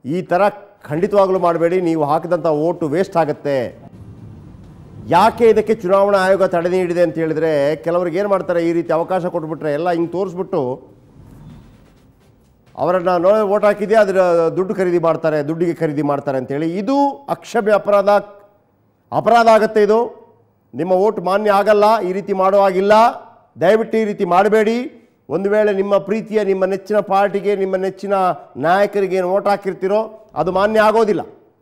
ಈ ಥರ ಖಂಡಿತವಾಗ್ಲೂ ಮಾಡಬೇಡಿ ನೀವು ಹಾಕಿದಂಥ ಓಟು ವೇಸ್ಟ್ ಆಗುತ್ತೆ ಯಾಕೆ ಇದಕ್ಕೆ ಚುನಾವಣಾ ಆಯೋಗ ತಡೆ ನೀಡಿದೆ ಅಂತ ಹೇಳಿದ್ರೆ ಕೆಲವ್ರಿಗೆ ಏನು ಮಾಡ್ತಾರೆ ಈ ರೀತಿ ಅವಕಾಶ ಕೊಟ್ಬಿಟ್ರೆ ಎಲ್ಲ ಹಿಂಗೆ ತೋರಿಸ್ಬಿಟ್ಟು ಅವರನ್ನು ನೋಡಿ ಓಟ್ ಹಾಕಿದ್ಯಾ ಅದರ ದುಡ್ಡು ಖರೀದಿ ಮಾಡ್ತಾರೆ ದುಡ್ಡಿಗೆ ಖರೀದಿ ಮಾಡ್ತಾರೆ ಅಂತೇಳಿ ಇದು ಅಕ್ಷಮ್ಯ ಅಪರಾಧ ಅಪರಾಧ ಆಗುತ್ತೆ ಇದು ನಿಮ್ಮ ಓಟ್ ಮಾನ್ಯ ಆಗಲ್ಲ ಈ ರೀತಿ ಮಾಡೋ ಹಾಗಿಲ್ಲ ದಯವಿಟ್ಟು ಈ ರೀತಿ ಮಾಡಬೇಡಿ ಒಂದು ವೇಳೆ ನಿಮ್ಮ ಪ್ರೀತಿಯ ನಿಮ್ಮ ನೆಚ್ಚಿನ ಪಾರ್ಟಿಗೆ ನಿಮ್ಮ ನೆಚ್ಚಿನ ನಾಯಕರಿಗೆ ಏನು ಓಟ್ ಹಾಕಿರ್ತೀರೋ ಅದು ಮಾನ್ಯ ಆಗೋದಿಲ್ಲ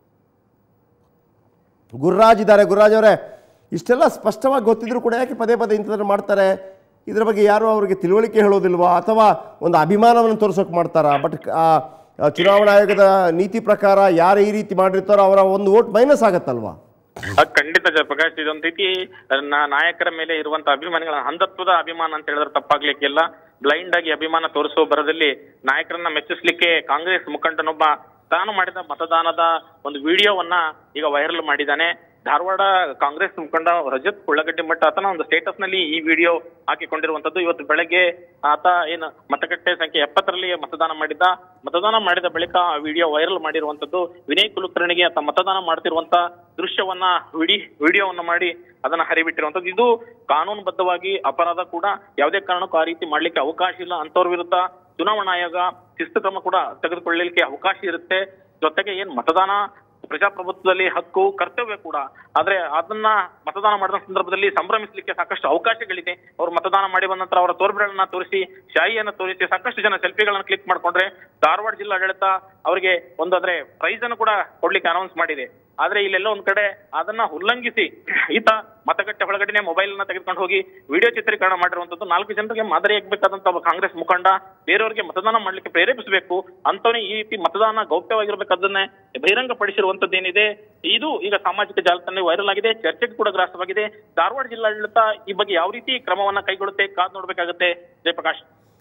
ಗುರುರಾಜ್ ಇದ್ದಾರೆ ಗುರುರಾಜ್ ಅವರೇ ಇಷ್ಟೆಲ್ಲ ಸ್ಪಷ್ಟವಾಗಿ ಗೊತ್ತಿದ್ರು ಕೂಡ ಯಾಕೆ ಪದೇ ಪದೇ ಇಂಥದ್ದನ್ನು ಮಾಡ್ತಾರೆ ಇದರ ಬಗ್ಗೆ ಯಾರು ಅವರಿಗೆ ತಿಳುವಳಿಕೆ ಹೇಳೋದಿಲ್ವಾ ಅಥವಾ ಒಂದು ಅಭಿಮಾನವನ್ನು ತೋರಿಸೋಕೆ ಮಾಡ್ತಾರಾ ಬಟ್ ಚುನಾವಣಾ ಆಯೋಗದ ನೀತಿ ಪ್ರಕಾರ ಯಾರು ಈ ರೀತಿ ಮಾಡಿರ್ತಾರೋ ಅವರ ಒಂದು ಓಟ್ ಮೈನಸ್ ಆಗತ್ತಲ್ವಾ ಅದ್ ಖಂಡಿತ ಜಯಪ್ರಕಾಶ್ ಇದೊಂದ್ ರೀತಿ ನಾ- ನಾಯಕರ ಮೇಲೆ ಇರುವಂತ ಅಭಿಮಾನಿಗಳ ಅಂಧತ್ವದ ಅಭಿಮಾನ ಅಂತ ಹೇಳಿದ್ರೆ ತಪ್ಪಾಗ್ಲಿಕ್ಕಿಲ್ಲ ಬ್ಲೈಂಡ್ ಆಗಿ ಅಭಿಮಾನ ತೋರಿಸುವ ಬರದಲ್ಲಿ ನಾಯಕರನ್ನ ಮೆಚ್ಚಿಸ್ಲಿಕ್ಕೆ ಕಾಂಗ್ರೆಸ್ ಮುಖಂಡನೊಬ್ಬ ತಾನು ಮಾಡಿದ ಮತದಾನದ ಒಂದು ವಿಡಿಯೋವನ್ನ ಈಗ ವೈರಲ್ ಮಾಡಿದ್ದಾನೆ ಧಾರವಾಡ ಕಾಂಗ್ರೆಸ್ ಮುಖಂಡ ರಜತ್ ಕುಳ್ಳಗಡ್ಡಿ ಮಠ ಆತನ ಒಂದು ಸ್ಟೇಟಸ್ ನಲ್ಲಿ ಈ ವಿಡಿಯೋ ಹಾಕಿಕೊಂಡಿರುವಂತದ್ದು ಇವತ್ತು ಬೆಳಗ್ಗೆ ಆತ ಏನು ಮತಗಟ್ಟೆ ಸಂಖ್ಯೆ ಎಪ್ಪತ್ತರಲ್ಲಿ ಮತದಾನ ಮಾಡಿದ್ದ ಮತದಾನ ಮಾಡಿದ ಬಳಿಕ ಆ ವಿಡಿಯೋ ವೈರಲ್ ಮಾಡಿರುವಂತದ್ದು ವಿನಯ್ ಕುಲಕರ್ಣಿಗೆ ಆತ ಮತದಾನ ಮಾಡ್ತಿರುವಂತ ದೃಶ್ಯವನ್ನ ವಿಡಿ ವಿಡಿಯೋವನ್ನ ಮಾಡಿ ಅದನ್ನ ಹರಿಬಿಟ್ಟಿರುವಂತದ್ದು ಇದು ಕಾನೂನುಬದ್ಧವಾಗಿ ಅಪರಾಧ ಕೂಡ ಯಾವುದೇ ಕಾರಣಕ್ಕೂ ಆ ರೀತಿ ಮಾಡ್ಲಿಕ್ಕೆ ಅವಕಾಶ ಇಲ್ಲ ಅಂತವ್ರ ವಿರುದ್ಧ ಚುನಾವಣಾ ಆಯೋಗ ಶಿಸ್ತು ಕ್ರಮ ಕೂಡ ತೆಗೆದುಕೊಳ್ಳಲಿಕ್ಕೆ ಅವಕಾಶ ಇರುತ್ತೆ ಜೊತೆಗೆ ಏನ್ ಮತದಾನ ಪ್ರಜಾಪ್ರಭುತ್ವದಲ್ಲಿ ಹಕ್ಕು ಕರ್ತವ್ಯ ಕೂಡ ಆದ್ರೆ ಅದನ್ನ ಮತದಾನ ಮಾಡಿದ ಸಂದರ್ಭದಲ್ಲಿ ಸಂಭ್ರಮಿಸಲಿಕ್ಕೆ ಸಾಕಷ್ಟು ಅವಕಾಶಗಳಿದೆ ಅವ್ರು ಮತದಾನ ಮಾಡಿ ಬಂದ ನಂತರ ಅವರ ತೋರ್ಬಿಡನ್ನ ತೋರಿಸಿ ಶಾಯಿಯನ್ನ ತೋರಿಸಿ ಸಾಕಷ್ಟು ಜನ ಸೆಲ್ಫಿಗಳನ್ನ ಕ್ಲಿಕ್ ಮಾಡ್ಕೊಂಡ್ರೆ ಧಾರವಾಡ ಜಿಲ್ಲಾಡಳಿತ ಅವರಿಗೆ ಒಂದಾದ್ರೆ ಪ್ರೈಸ್ ಅನ್ನು ಕೂಡ ಕೊಡ್ಲಿಕ್ಕೆ ಅನೌನ್ಸ್ ಮಾಡಿದೆ ಆದ್ರೆ ಇಲ್ಲೆಲ್ಲ ಒಂದ್ ಕಡೆ ಅದನ್ನ ಉಲ್ಲಂಘಿಸಿ ಈತ ಮತಗಟ್ಟೆ ಒಳಗಡೆನೆ ಮೊಬೈಲ್ ಅನ್ನ ತೆಗೆದುಕೊಂಡು ಹೋಗಿ ವಿಡಿಯೋ ಚಿತ್ರೀಕರಣ ಮಾಡಿರುವಂತದ್ದು ನಾಲ್ಕು ಜನರಿಗೆ ಮಾದರಿಯಾಗಬೇಕಾದಂತ ಒಬ್ಬ ಕಾಂಗ್ರೆಸ್ ಮುಖಂಡ ಬೇರೆಯವರಿಗೆ ಮತದಾನ ಮಾಡ್ಲಿಕ್ಕೆ ಪ್ರೇರೇಪಿಸಬೇಕು ಅಂತವನೇ ಈ ರೀತಿ ಮತದಾನ ಗೌಪ್ಯವಾಗಿರ್ಬೇಕದನ್ನೇ ಬಹಿರಂಗಪಡಿಸಿರುವಂತದ್ದೇನಿದೆ ಇದು ಈಗ ಸಾಮಾಜಿಕ ಜಾಲತಾಣದಲ್ಲಿ ವೈರಲ್ ಆಗಿದೆ ಚರ್ಚೆಗೆ ಕೂಡ ಗ್ರಾಸವಾಗಿದೆ ಧಾರವಾಡ ಜಿಲ್ಲಾಡಳಿತ ಈ ಬಗ್ಗೆ ಯಾವ ರೀತಿ ಕ್ರಮವನ್ನ ಕೈಗೊಳ್ಳುತ್ತೆ ಕಾದ್ ನೋಡ್ಬೇಕಾಗುತ್ತೆ ಜಯಪ್ರಕಾಶ್